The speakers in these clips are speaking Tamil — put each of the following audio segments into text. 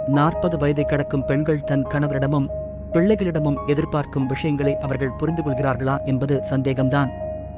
நாற்பது வயதை கடக்கும் பெண்கள் தன் கணவரிடமும் பிள்ளைகளிடமும் எதிர்பார்க்கும் விஷயங்களை அவர்கள் புரிந்து கொள்கிறார்களா என்பது சந்தேகம்தான்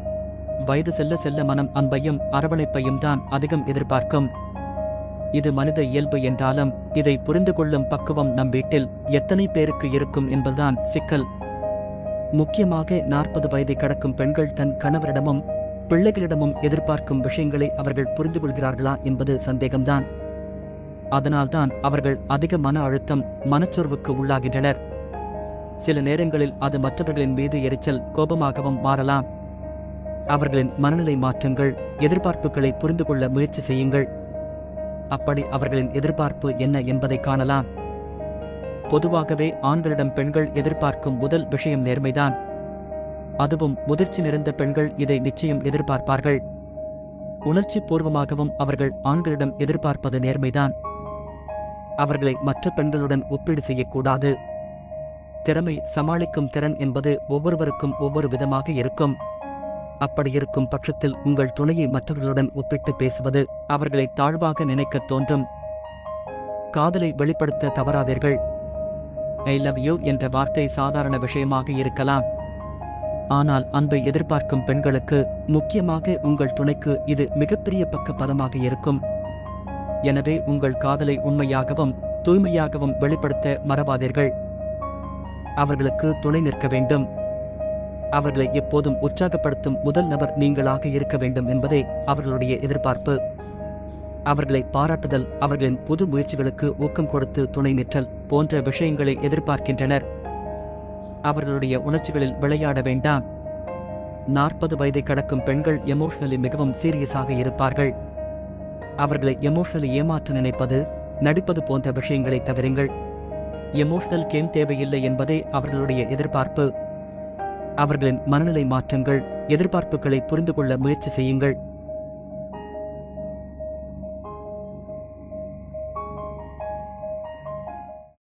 வயது செல்ல செல்ல மனம் அன்பையும் அரவணைப்பையும் தான் அதிகம் எதிர்பார்க்கும் இது மனித இயல்பு என்றாலும் இதை புரிந்து கொள்ளும் பக்குவம் நம் வீட்டில் எத்தனை பேருக்கு இருக்கும் என்பதுதான் சிக்கல் முக்கியமாக நாற்பது வயதை கடக்கும் பெண்கள் தன் கணவரிடமும் பிள்ளைகளிடமும் எதிர்பார்க்கும் விஷயங்களை அவர்கள் புரிந்து கொள்கிறார்களா என்பது சந்தேகம்தான் அதனால்தான் அவர்கள் அதிக மன அழுத்தம் மனச்சோர்வுக்கு உள்ளாகின்றனர் சில நேரங்களில் அது மற்றவர்களின் மீது எரிச்சல் கோபமாகவும் மாறலாம் அவர்களின் மனநிலை மாற்றங்கள் எதிர்பார்ப்புகளை புரிந்து கொள்ள முயற்சி செய்யுங்கள் அப்படி அவர்களின் எதிர்பார்ப்பு என்ன என்பதை காணலாம் பொதுவாகவே ஆண்களிடம் பெண்கள் எதிர்பார்க்கும் முதல் விஷயம் நேர்மைதான் அதுவும் முதிர்ச்சி நிறைந்த பெண்கள் இதை நிச்சயம் எதிர்பார்ப்பார்கள் உணர்ச்சி பூர்வமாகவும் அவர்கள் ஆண்களிடம் எதிர்பார்ப்பது நேர்மைதான் அவர்களை மற்ற பெண்களுடன் ஒப்பீடு செய்யக்கூடாது திறமை சமாளிக்கும் திறன் என்பது ஒவ்வொருவருக்கும் ஒவ்வொரு விதமாக இருக்கும் அப்படி இருக்கும் பட்சத்தில் உங்கள் துணையை மற்றவர்களுடன் ஒப்பிட்டு பேசுவது அவர்களை தாழ்வாக நினைக்கத் தோன்றும் காதலை வெளிப்படுத்த தவறாதீர்கள் ஐ லவ் யூ என்ற வார்த்தை சாதாரண விஷயமாக இருக்கலாம் ஆனால் அன்பை எதிர்பார்க்கும் பெண்களுக்கு முக்கியமாக உங்கள் துணைக்கு இது மிகப்பெரிய பக்க பதமாக இருக்கும் எனவே உங்கள் காதலை உண்மையாகவும் தூய்மையாகவும் வெளிப்படுத்த மறவாதீர்கள் அவர்களுக்கு துணை நிற்க வேண்டும் அவர்களை எப்போதும் உற்சாகப்படுத்தும் முதல் நபர் நீங்களாக இருக்க வேண்டும் என்பதே அவர்களுடைய எதிர்பார்ப்பு அவர்களை பாராட்டுதல் அவர்களின் புது முயற்சிகளுக்கு ஊக்கம் கொடுத்து துணை நிற்றல் போன்ற விஷயங்களை எதிர்பார்க்கின்றனர் அவர்களுடைய உணர்ச்சிகளில் விளையாட வேண்டாம் நாற்பது வயதை கடக்கும் பெண்கள் எமோஷனலி மிகவும் சீரியஸாக இருப்பார்கள் அவர்களை எமோஷனலி ஏமாற்ற நினைப்பது நடிப்பது போன்ற விஷயங்களை தவிருங்கள் எமோஷனல் கேம் தேவையில்லை என்பதே அவர்களுடைய எதிர்பார்ப்பு அவர்களின் மனநிலை மாற்றங்கள் எதிர்பார்ப்புகளை புரிந்து கொள்ள முயற்சி செய்யுங்கள்